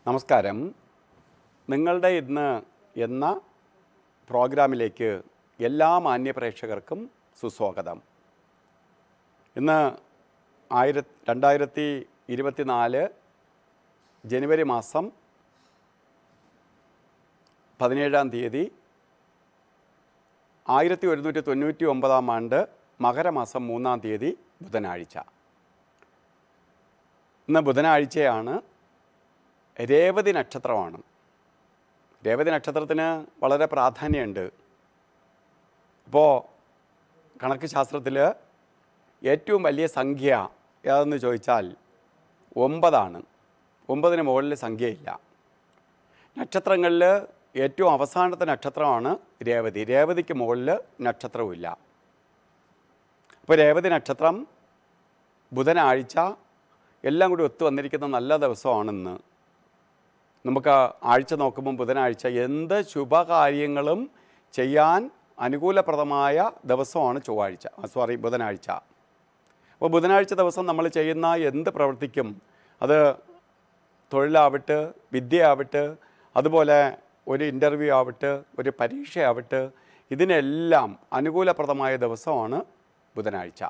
നമസ്കാരം നിങ്ങളുടെ ഇന്ന് എന്ന പ്രോഗ്രാമിലേക്ക് എല്ലാ മാന്യ പ്രേക്ഷകർക്കും സുസ്വാഗതം ഇന്ന് ആയിര രണ്ടായിരത്തി ഇരുപത്തിനാല് ജനുവരി മാസം പതിനേഴാം തീയതി ആയിരത്തി ഒരുന്നൂറ്റി തൊണ്ണൂറ്റി ഒമ്പതാം ആണ്ട് മകരമാസം മൂന്നാം തീയതി ബുധനാഴ്ച ഇന്ന് ബുധനാഴ്ചയാണ് രേവതി നക്ഷത്രമാണ് രേവതി നക്ഷത്രത്തിന് വളരെ പ്രാധാന്യമുണ്ട് അപ്പോൾ കണക്ക് ശാസ്ത്രത്തിൽ ഏറ്റവും വലിയ സംഖ്യ ഏതെന്ന് ചോദിച്ചാൽ ഒമ്പതാണ് ഒമ്പതിന് മുകളിൽ സംഖ്യയില്ല നക്ഷത്രങ്ങളിൽ ഏറ്റവും അവസാനത്തെ നക്ഷത്രമാണ് രേവതി രേവതിക്ക് മുകളിൽ നക്ഷത്രവുമില്ല അപ്പോൾ രേവതി നക്ഷത്രം ബുധനാഴ്ച എല്ലാം കൂടി ഒത്തു വന്നിരിക്കുന്ന നല്ല ദിവസമാണിന്ന് നമുക്ക് ആഴ്ച നോക്കുമ്പോൾ ബുധനാഴ്ച എന്ത് ശുഭകാര്യങ്ങളും ചെയ്യാൻ അനുകൂലപ്രദമായ ദിവസമാണ് ചൊവ്വാഴ്ച സോറി ബുധനാഴ്ച അപ്പോൾ ബുധനാഴ്ച ദിവസം നമ്മൾ ചെയ്യുന്ന എന്ത് പ്രവൃത്തിക്കും അത് തൊഴിലാവട്ടെ വിദ്യയാവട്ടെ അതുപോലെ ഒരു ഇൻ്റർവ്യൂ ആവട്ടെ ഒരു പരീക്ഷയാവട്ടെ ഇതിനെല്ലാം അനുകൂലപ്രദമായ ദിവസമാണ് ബുധനാഴ്ച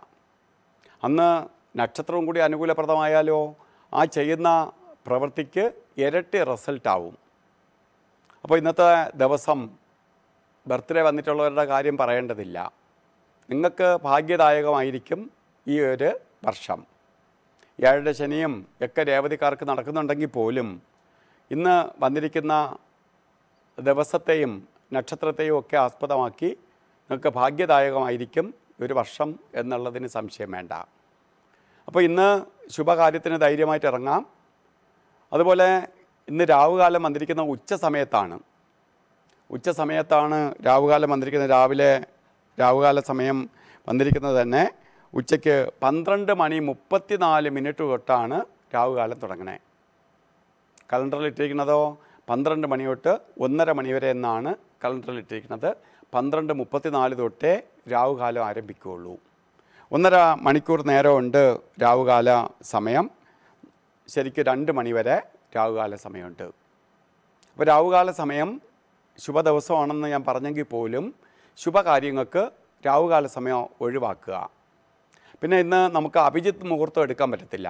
അന്ന് നക്ഷത്രവും കൂടി അനുകൂലപ്രദമായാലോ ആ ചെയ്യുന്ന പ്രവൃത്തിക്ക് ഇരട്ടി റിസൾട്ടാവും അപ്പോൾ ഇന്നത്തെ ദിവസം ബർത്ത്ഡേ വന്നിട്ടുള്ളവരുടെ കാര്യം പറയേണ്ടതില്ല നിങ്ങൾക്ക് ഭാഗ്യദായകമായിരിക്കും ഈ ഒരു വർഷം ഏഴര ശനിയും ഒക്കെ രേവതിക്കാർക്ക് നടക്കുന്നുണ്ടെങ്കിൽ പോലും ഇന്ന് വന്നിരിക്കുന്ന ദിവസത്തെയും നക്ഷത്രത്തെയും ഒക്കെ ആസ്പദമാക്കി നിങ്ങൾക്ക് ഭാഗ്യദായകമായിരിക്കും ഒരു വർഷം എന്നുള്ളതിന് സംശയം വേണ്ട അപ്പോൾ ഇന്ന് ശുഭകാര്യത്തിന് ധൈര്യമായിട്ട് ഇറങ്ങാം അതുപോലെ ഇന്ന് രാവുകാലം വന്നിരിക്കുന്ന ഉച്ച സമയത്താണ് ഉച്ച സമയത്താണ് രാവുകാലം വന്നിരിക്കുന്നത് രാവിലെ രാവുകാല സമയം വന്നിരിക്കുന്നത് തന്നെ ഉച്ചയ്ക്ക് പന്ത്രണ്ട് മണി മുപ്പത്തിനാല് മിനിറ്റ് തൊട്ടാണ് രാവുകാലം തുടങ്ങണേ കലണ്ടറിൽ ഇട്ടിരിക്കുന്നതോ പന്ത്രണ്ട് മണി തൊട്ട് ഒന്നര മണി വരെ എന്നാണ് കലണ്ടറിൽ ഇട്ടിരിക്കുന്നത് പന്ത്രണ്ട് മുപ്പത്തിനാല് തൊട്ടേ രാവുകാലം ആരംഭിക്കുകയുള്ളൂ ഒന്നര മണിക്കൂർ നേരമുണ്ട് രാവുകാല സമയം ശരിക്കും രണ്ട് മണി വരെ രാവുകാല സമയമുണ്ട് അപ്പോൾ രാവുകാല സമയം ശുഭദിവസമാണെന്ന് ഞാൻ പറഞ്ഞെങ്കിൽ പോലും ശുഭകാര്യങ്ങൾക്ക് രാവുകാല സമയം ഒഴിവാക്കുക പിന്നെ ഇന്ന് നമുക്ക് അഭിജിത്ത് മുഹൂർത്തം എടുക്കാൻ പറ്റത്തില്ല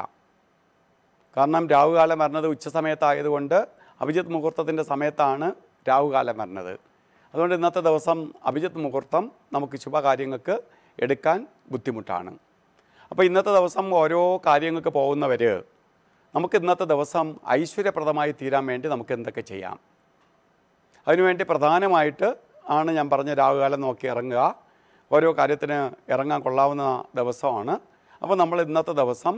കാരണം രാവുകാലം വരുന്നത് ഉച്ച സമയത്തായതുകൊണ്ട് അഭിജിത്ത് മുഹൂർത്തത്തിൻ്റെ സമയത്താണ് രാവുകാലം വരുന്നത് അതുകൊണ്ട് ഇന്നത്തെ ദിവസം അഭിജിത്ത് മുഹൂർത്തം നമുക്ക് ശുഭകാര്യങ്ങൾക്ക് എടുക്കാൻ ബുദ്ധിമുട്ടാണ് അപ്പോൾ ഇന്നത്തെ ദിവസം ഓരോ കാര്യങ്ങൾക്ക് പോകുന്നവർ നമുക്ക് ഇന്നത്തെ ദിവസം ഐശ്വര്യപ്രദമായി തീരാൻ വേണ്ടി നമുക്ക് എന്തൊക്കെ ചെയ്യാം അതിനുവേണ്ടി പ്രധാനമായിട്ട് ആണ് ഞാൻ പറഞ്ഞ രാവുകാലം നോക്കി ഇറങ്ങുക ഓരോ കാര്യത്തിന് ഇറങ്ങാൻ കൊള്ളാവുന്ന ദിവസമാണ് അപ്പോൾ നമ്മൾ ഇന്നത്തെ ദിവസം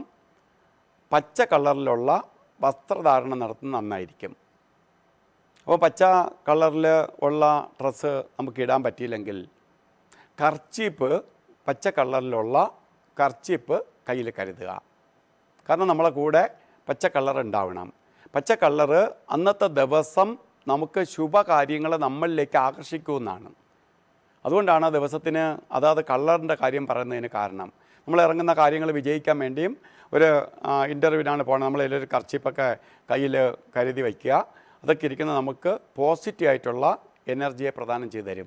പച്ച കളറിലുള്ള വസ്ത്രധാരണം നടത്തുന്നത് നന്നായിരിക്കും അപ്പോൾ പച്ച കളറിൽ ഉള്ള ഡ്രസ്സ് നമുക്ക് ഇടാൻ പറ്റിയില്ലെങ്കിൽ കർച്ചീപ്പ് പച്ച കളറിലുള്ള കർച്ചീപ്പ് കയ്യിൽ കരുതുക കാരണം നമ്മളെ കൂടെ പച്ച കളർ ഉണ്ടാവണം പച്ച കളറ് അന്നത്തെ ദിവസം നമുക്ക് ശുഭകാര്യങ്ങൾ നമ്മളിലേക്ക് ആകർഷിക്കുമെന്നാണ് അതുകൊണ്ടാണ് ആ ദിവസത്തിന് അതാത് കളറിൻ്റെ കാര്യം പറയുന്നതിന് കാരണം നമ്മൾ ഇറങ്ങുന്ന കാര്യങ്ങൾ വിജയിക്കാൻ വേണ്ടിയും ഒരു ഇൻ്റർവ്യൂവിനാണ് പോകുന്നത് നമ്മൾ ഇതിലൊരു കർച്ചിപ്പൊക്കെ കയ്യിൽ കരുതി വയ്ക്കുക അതൊക്കെ ഇരിക്കുന്ന നമുക്ക് പോസിറ്റീവ് ആയിട്ടുള്ള എനർജിയെ പ്രദാനം ചെയ്തു തരും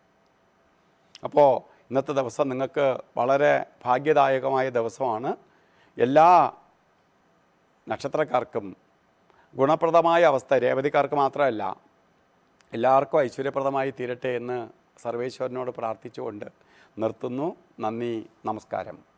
അപ്പോൾ ഇന്നത്തെ ദിവസം നിങ്ങൾക്ക് വളരെ ഭാഗ്യദായകമായ ദിവസമാണ് എല്ലാ നക്ഷത്രക്കാർക്കും ഗുണപ്രദമായ അവസ്ഥ രേവതിക്കാർക്ക് മാത്രമല്ല എല്ലാവർക്കും ഐശ്വര്യപ്രദമായി തീരട്ടെ എന്ന് സർവേശ്വരനോട് പ്രാർത്ഥിച്ചുകൊണ്ട് നിർത്തുന്നു നന്ദി നമസ്കാരം